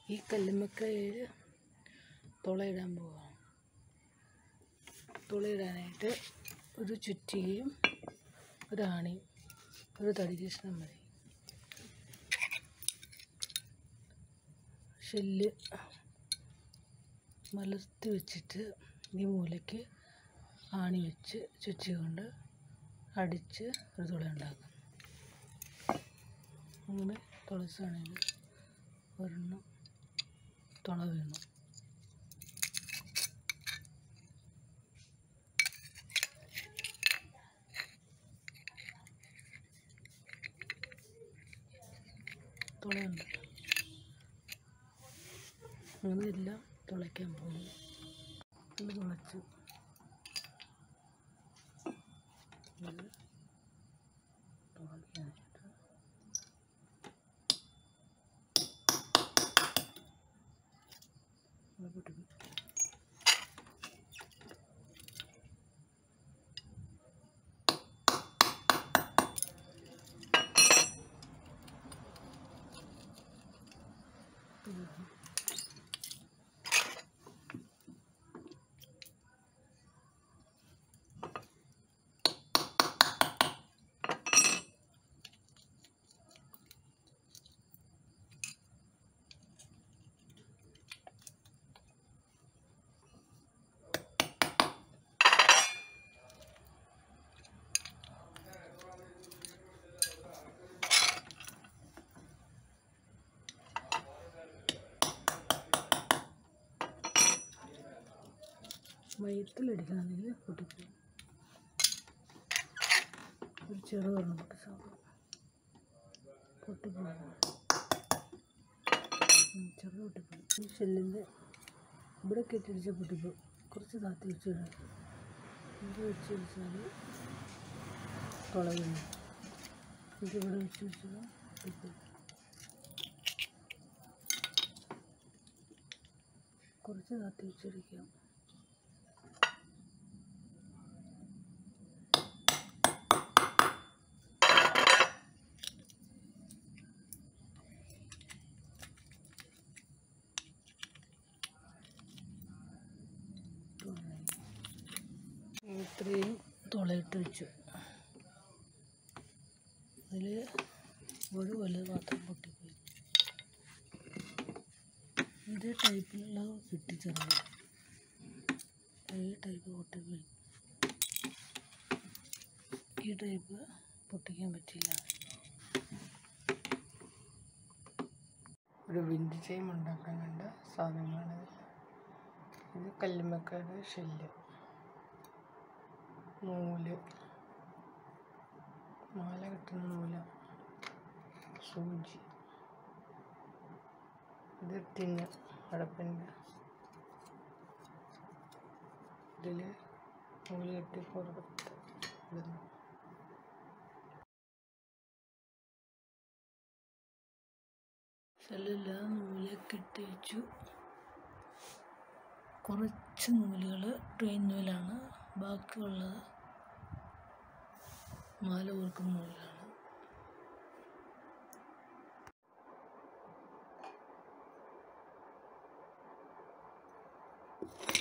ഈ കല്ലുമ്മക്കയിൽ തുളയിടാൻ പോവാം തുളയിടാനായിട്ട് ഒരു ചുറ്റികയും ഒരു ആണിയും ഒരു തടി കഷ്ണം മതി ഷെല്ല് മലർത്തി വെച്ചിട്ട് ഈ മൂലയ്ക്ക് ആണി വെച്ച് ചുറ്റി കൊണ്ട് അടിച്ച് ഒരു തുള ഉണ്ടാക്കും അങ്ങനെ തുളസാണെങ്കിൽ ഒരെണ്ണം തുള വീണു തുളയുണ്ട് അങ്ങനെ എല്ലാം തുളയ്ക്കാൻ പോകുന്നു ഇത് തുളച്ചു ഇത് തുളയ്ക്കാനായിട്ട് ഇത് പൊട്ടിക്കും മയത്തിലടിക്കണമെങ്കിൽ പൊട്ടിപ്പോകും ഒരു ചെറു പറഞ്ഞു പൊട്ടിച്ചാകും പൊട്ടിപ്പോകും ചെറു പൊട്ടിപ്പോകും ഈ ഷെല്ലിൻ്റെ ഇവിടെ കെട്ടിടിച്ച പൊട്ടിപ്പോകും കുറച്ച് താത്തി വെച്ച് വിടാം ഇത് വെച്ച് വെച്ചാൽ തുളയുന്നു ഇതിവിടെ വെച്ച് വെച്ചാൽ പൊട്ടിപ്പോകും കുറച്ച് താത്തി വെച്ചിരിക്കാം ഇത്രയും തുളയിട്ട് വെച്ചു അതിൽ ഒരു വലുത് മാത്രം പൊട്ടിപ്പോയി ഇതേ ടൈപ്പിലുള്ള കിട്ടി ചെറുത് ഈ ടൈപ്പ് പൊട്ടിപ്പോയി ഈ ടൈപ്പ് പൊട്ടിക്കാൻ പറ്റില്ല ഒരു വിൻഡ് ചെയിൻ ഉണ്ടാക്കാൻ വേണ്ട സാധനങ്ങളാണ് ഇത് കല്ലുമ്മക്കാട് ഷെല്ല് നൂല് മാല കെട്ടുന്ന നൂല് സൂചി ഇത് ടിന്ന് അടപ്പിൻ്റെ ഇതിൽ നൂല് കെട്ടി പുറത്ത് ഇടുന്നു ഷെല്ലെല്ലാം നൂല് കെട്ടി വെച്ചു കുറച്ച് നൂലുകൾ ട്രെയിൻ നൂലാണ് ബാക്കിയുള്ളത് മാല കോർക്കുന്ന നൂലാണ്